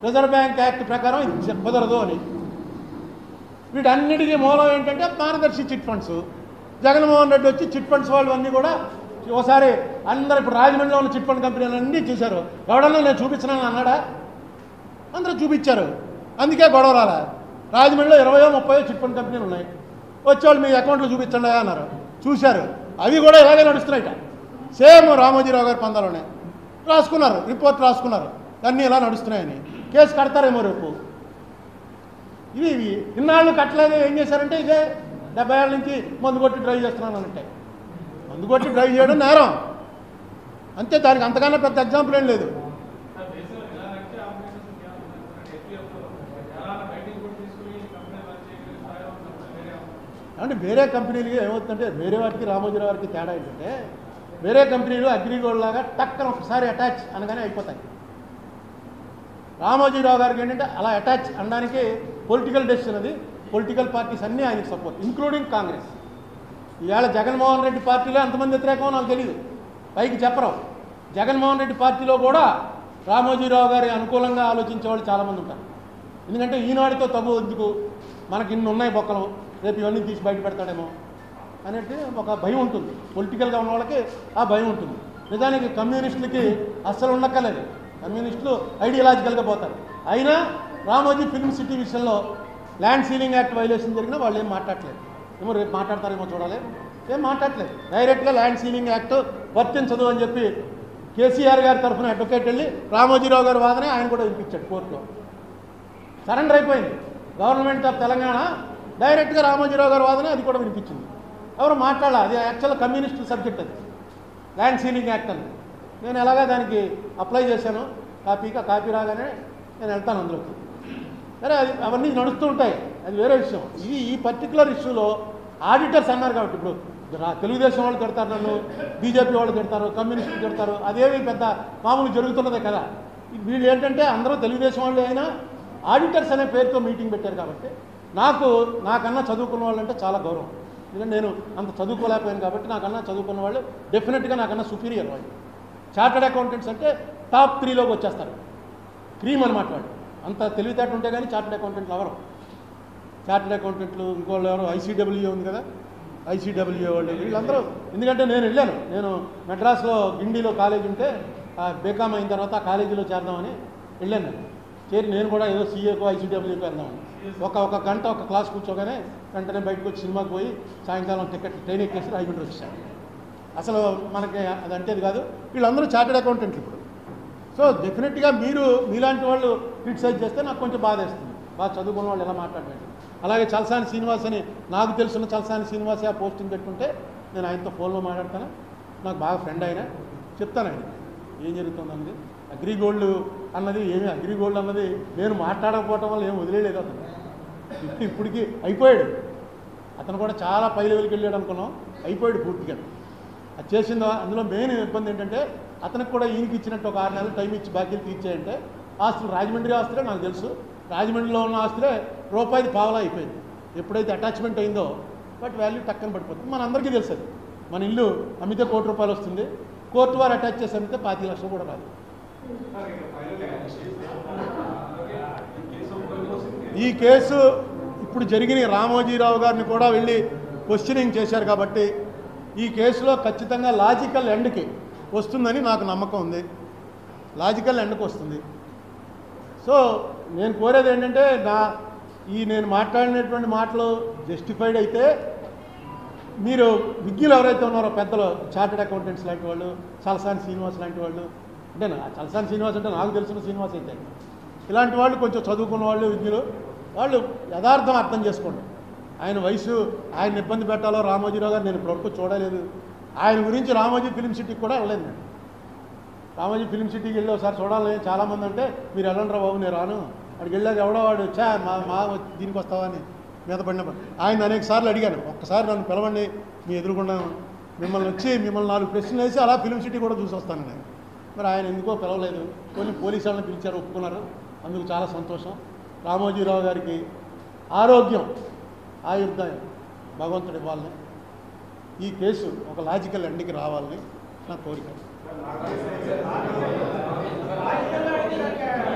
reserve bank act ప్రకారం ఇది కుదరదు అని వీటన్నిటికీ మూలం ఏంటంటే మార్గదర్శి చిట్ ఫండ్స్ జగన్మోహన్ రెడ్డి వచ్చి చిట్ ఫండ్స్ వాళ్ళు అన్నీ కూడా ఒకసారి అందరు ఇప్పుడు రాజమండ్రిలో ఉన్న చిట్ ఫండ్ కంపెనీలు అన్నీ చూశారు ఎవడన్నా నేను చూపించినాను అన్నాడా అందరూ చూపించారు అందుకే గొడవ రాలా రాజమండ్రిలో ఇరవయో ముప్పయో చిట్ ఫండ్ కంపెనీలు ఉన్నాయి వచ్చేవాళ్ళు మీ అకౌంట్లో చూపించండి అన్నారు చూశారు అవి కూడా ఇలాగే నడుస్తున్నాయిట సేమ్ రామోజీరావు గారి పందాలోనే రాసుకున్నారు రిపోర్ట్ రాసుకున్నారు అన్నీ ఇలా నడుస్తున్నాయని కేసు కడతారేమో రేపు ఇవి ఇవి ఇన్నాళ్ళు కట్టలేదు ఏం చేశారంటే ఇదే డెబ్బై ఏళ్ళ నుంచి మందు కొట్టి డ్రైవ్ చేస్తున్నాను అంటే మందు కొట్టి డ్రైవ్ చేయడం నేరం అంతే దానికి అంతకన్నా పెద్ద ఎగ్జాంపుల్ ఏం లేదు అంటే వేరే కంపెనీలకి ఏమవుతుందంటే వేరే వాటికి రామోజీరావు గారికి తేడా ఏంటంటే వేరే కంపెనీలు అగ్రిగోల్డ్ లాగా టక్కన ఒకసారి అటాచ్ అనగానే అయిపోతాయి రామోజీరావు గారికి ఏంటంటే అలా అటాచ్ అనడానికి పొలిటికల్ డెసిషన్ అది పొలిటికల్ పార్టీస్ అన్నీ ఆయనకి సపోర్ట్ ఇంక్లూడింగ్ కాంగ్రెస్ ఈవేళ జగన్మోహన్ రెడ్డి పార్టీలో ఎంతమంది వ్యతిరేకమో నాకు తెలియదు పైకి చెప్పరు జగన్మోహన్ రెడ్డి పార్టీలో కూడా రామోజీరావు గారి అనుకూలంగా ఆలోచించే వాళ్ళు చాలామంది ఉంటారు ఎందుకంటే ఈనాడుతో తగు ఎందుకు మనకి ఇన్ని ఉన్నాయి బొక్కలు రేపు ఇవన్నీ తీసి బయట పెడతాడేమో అనేది ఒక భయం ఉంటుంది పొలిటికల్గా ఉన్న వాళ్ళకి ఆ భయం ఉంటుంది నిజానికి కమ్యూనిస్టులకి అస్సలు ఉండక్కర్లేదు కమ్యూనిస్టులు ఐడియాలజికల్గా పోతారు అయినా రామోజీ ఫిల్మ్ సిటీ విషయంలో ల్యాండ్ సీలింగ్ యాక్ట్ వైలేషన్ జరిగినా వాళ్ళు ఏం మాట్లాడలేదు ఏమో రేపు మాట్లాడతారేమో చూడాలి ఏం మాట్లాడలేదు డైరెక్ట్గా ల్యాండ్ సీలింగ్ యాక్ట్ వర్తించదు అని చెప్పి కేసీఆర్ గారి తరఫున అడ్వకేట్ వెళ్ళి రామోజీరావు గారి వాదనే ఆయన కూడా వినిపించాడు కోర్టులో సరెండర్ అయిపోయింది గవర్నమెంట్ ఆఫ్ తెలంగాణ డైరెక్ట్గా రామోజీరావు గారి వాదన అది కూడా వినిపించింది ఎవరు మాట్లాడాలి అది యాక్చువల్ కమ్యూనిస్ట్ సబ్జెక్ట్ అది ల్యాండ్ సీలింగ్ యాక్ట్ అని నేను ఎలాగా దానికి అప్లై చేశాను కాపీగా కాపీ రాగానే నేను వెళ్తాను అందులోకి సరే అది అవన్నీ నడుస్తూ ఉంటాయి అది వేరే విషయం ఇది ఈ పర్టికులర్ ఇష్యూలో ఆడిటర్స్ అన్నారు కాబట్టి ఇప్పుడు రా- తెలుగుదేశం వాళ్ళు తిడతారు నన్ను బీజేపీ వాళ్ళు తిడతారు కమ్యూనిస్టులు తిడతారు అదేమి పెద్ద మామూలు జరుగుతున్నదే కదా వీళ్ళు ఏంటంటే అందరూ తెలుగుదేశం వాళ్ళే అయినా ఆడిటర్స్ అనే పేరుతో మీటింగ్ పెట్టారు కాబట్టి నాకు నాకన్నా చదువుకున్న వాళ్ళంటే చాలా గౌరవం ఎందుకంటే నేను అంత చదువుకోలేకపోయాను కాబట్టి నాకన్నా చదువుకున్న వాళ్ళు డెఫినెట్గా నాకన్నా సుపీరియర్ వాళ్ళు చార్టర్డ్ అకౌంటెంట్స్ అంటే టాప్ త్రీలోకి వచ్చేస్తారు క్రీమ్ అనమాట వాళ్ళు అంత తెలివితేట ఉంటే కానీ చార్టర్డ్ అకౌంటెంట్లు ఎవరు చార్టర్డ్ అకౌంటెంట్లు ఇంకోళ్ళు ఎవరు ఐసీడబ్ల్యూ ఉంది కదా ఐసీడబ్ల్యూ వాళ్ళు వీళ్ళందరూ ఎందుకంటే నేను వెళ్ళాను నేను మెడ్రాస్లో గిండిలో కాలేజ్ ఉంటే ఆ బేకామ్ అయిన తర్వాత ఆ కాలేజీలో చేరదామని వెళ్ళాను నేను చేరి నేను కూడా ఏదో సీఏకో ఐసీడబ్ల్యూకో వెళ్దామని ఒక ఒక గంట ఒక క్లాస్ కూర్చోగానే వెంటనే బయటకు వచ్చి సినిమాకి పోయి సాయంకాలం టికెట్ ట్రైన్ ఎక్కేసి రాజమండ్రి వచ్చాను అసలు మనకి అది అంటేది కాదు వీళ్ళందరూ చార్టెడ్ అకౌంటెంట్లు ఇప్పుడు సో డెఫినెట్గా మీరు మీలాంటి వాళ్ళు క్రిటిసైజ్ చేస్తే నాకు కొంచెం బాధ వేస్తుంది బాగా చదువుకున్న వాళ్ళు ఎలా మాట్లాడలేదు అలాగే చలసాని శ్రీనివాస్ అని నాకు తెలుసున్న చలసాని శ్రీనివాస్ ఆ పోస్టింగ్ పెట్టుకుంటే నేను ఆయనతో ఫోన్లో మాట్లాడతాను నాకు బాగా ఫ్రెండ్ ఆయన చెప్తాను ఆయన ఏం జరుగుతుందన్నది అగ్రిగోల్డ్ అన్నది ఏమి అగ్రిగోల్డ్ అన్నది నేను మాట్లాడకపోవటం వల్ల ఏం వదిలేదు అతను ఇప్పుడు ఇప్పటికి అయిపోయాడు అతను కూడా చాలా పై లెవెల్కి వెళ్ళాడు అనుకున్నాం అయిపోయాడు పూర్తిగా అది చేసిందో అందులో మెయిన్ ఇబ్బంది ఏంటంటే అతనికి కూడా ఈయనకి ఇచ్చినట్టు ఒక ఆరు నెలలు టైం ఇచ్చి బాకీలు తీర్చేయంటే ఆస్తులు రాజమండ్రి ఆస్తులే నాకు తెలుసు రాజమండ్రిలో ఉన్న ఆస్తులే రూపాయిది పావలా అయిపోయింది ఎప్పుడైతే అటాచ్మెంట్ అయిందో వాటి వాల్యూ టక్కన పడిపోతుంది మన అందరికీ తెలుసు అది మన ఇల్లు అమ్మితే కోటి రూపాయలు వస్తుంది కోర్టు వారు అటాచ్ చేసి అమ్మితే పాతి లక్షలు కూడా రాదు ఈ కేసు ఇప్పుడు జరిగిన రామోజీరావు గారిని కూడా వెళ్ళి క్వశ్చనింగ్ చేశారు కాబట్టి ఈ కేసులో ఖచ్చితంగా లాజికల్ ఎండ్కి వస్తుందని నాకు నమ్మకం ఉంది లాజికల్ ఎండ్కి వస్తుంది సో నేను కోరేది ఏంటంటే నా ఈ నేను మాట్లాడినటువంటి మాటలు జస్టిఫైడ్ అయితే మీరు విజ్ఞులు ఎవరైతే ఉన్నారో పెద్దలు చార్టెడ్ అకౌంటెంట్స్ లాంటి వాళ్ళు చలసాని శ్రీనివాస్ లాంటి వాళ్ళు అంటే నా చలసాని శ్రీనివాస్ అంటే నాకు తెలిసిన శ్రీనివాస్ అయితే ఇలాంటి వాళ్ళు కొంచెం చదువుకున్న వాళ్ళు విజ్ఞులు వాళ్ళు యథార్థం అర్థం చేసుకోండి ఆయన వయసు ఆయన ఇబ్బంది పెట్టాలో రామోజీరావు గారు నేను ఇప్పటివరకు చూడలేదు ఆయన గురించి రామోజీ ఫిలిం సిటీకి కూడా వెళ్ళలేదు నేను రామోజీ ఫిలిం సిటీకి వెళ్ళి ఒకసారి చూడాలి చాలామంది అంటే మీరు వెళ్ళండి రా బాబు నేను రాను అక్కడికి వెళ్ళాక ఎవడో వాడు చా మా మా దీనికి వస్తావా అని మీద పడిన ఆయన అనేక సార్లు అడిగాను ఒక్కసారి నన్ను పిలవండి మీ ఎదురుకుండా మిమ్మల్ని వచ్చి మిమ్మల్ని నాలుగు ప్రశ్నలు వేసి అలా ఫిలిం సిటీ కూడా చూసి వస్తాను నేను మరి ఆయన ఎందుకో పిలవలేదు కొన్ని పోలీసు వాళ్ళని పిలిచారు ఒప్పుకున్నారు అందుకు చాలా సంతోషం రామోజీరావు గారికి ఆరోగ్యం ఆయుర్దాయం భగవంతుడు ఇవ్వాలని ఈ కేసు ఒక లాజికల్ ఎండ్కి రావాలని నా కోరిక